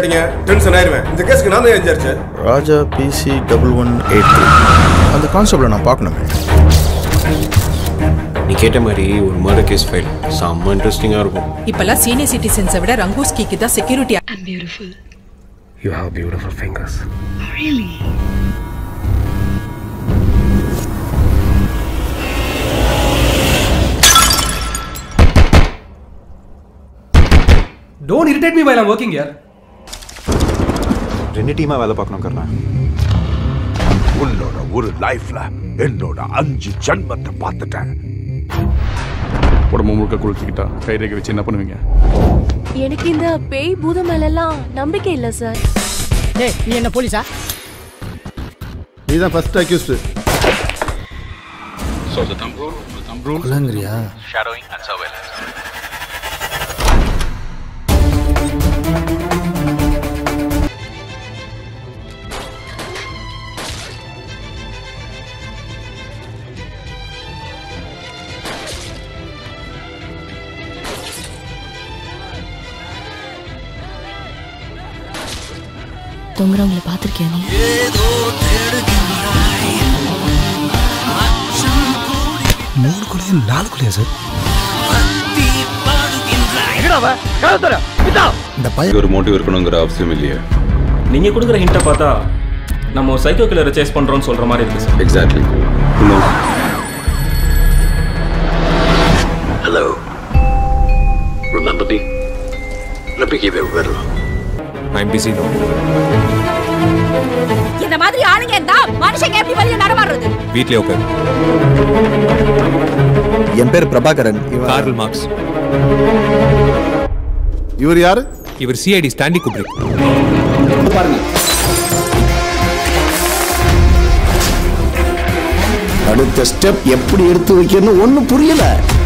கேட்டீங்க டென்ஷன் ஆயிருவேன் இந்த கேஸ்க்கு நான் தான் எஞ்சாச்சு Raja PC double one eight three அந்த கான்செப்டில் நான் பார்க்கணுமே நீ கேட்ட மாதிரி ஒரு மர்டர் கேஸ் ஃபைல் செம்ம இன்ட்ரெஸ்டிங்காக இருக்கும் இப்பெல்லாம் சீனியர் சிட்டிசன்ஸை விட ரங்கூஸ்கிக்கு தான் security I'm beautiful. You have beautiful fingers Really? Don't irritate me while I'm working here. ரெண்டு டீமாக வேலை பார்க்கணும் கர்ணா உன்னோட ஒரு லைஃப்ல என்னோட அஞ்சு ஜன்மத்தை பார்த்துட்டேன் உடம்பு முழுக்க குளிச்சுக்கிட்டா கை ரேகை வச்சு என்ன பண்ணுவீங்க எனக்கு இந்த பேய் பூதம் மேலெல்லாம் நம்பிக்கை இல்லை சார் டேய் நீ என்ன போலீஸா நீ தான் first accused so the thumb rule thumb rule இல்லைங்கிறியா ஷேடோயிங் அண்ட் சர்வேலன்ஸ் தொங்குறவங்களை பார்த்துருக்கியா நீ மூணு குழியா நாலு குழியா சார் இந்த பையன் ஒரு மோட்டிவ் இருக்கணுங்கிற அவசியம் இல்லையே நீங்க கொடுக்குற ஹிண்ட்டை பார்த்தா நம்ம ஒரு சைக்கோ கில்லரை சேஸ் பண்றோம்னு சொல்ற மாதிரி இருக்கு sir exactly hello remember me Let me give you a riddle. I'm busy no இந்த மாதிரி ஆளுங்க இருந்தா மனுஷங்க எப்படி வெளியே நடமாடுறது வீட்லயே உட்காரு என் பேர் பிரபாகரன் இவன் கார்ல் மார்க்ஸ் இவர் யாரு இவர் சிஐடி ஸ்டாண்டி குப்ரிக் அடுத்த ஸ்டெப் எப்படி எடுத்து வைக்கணும்னு ஒன்றும் புரியல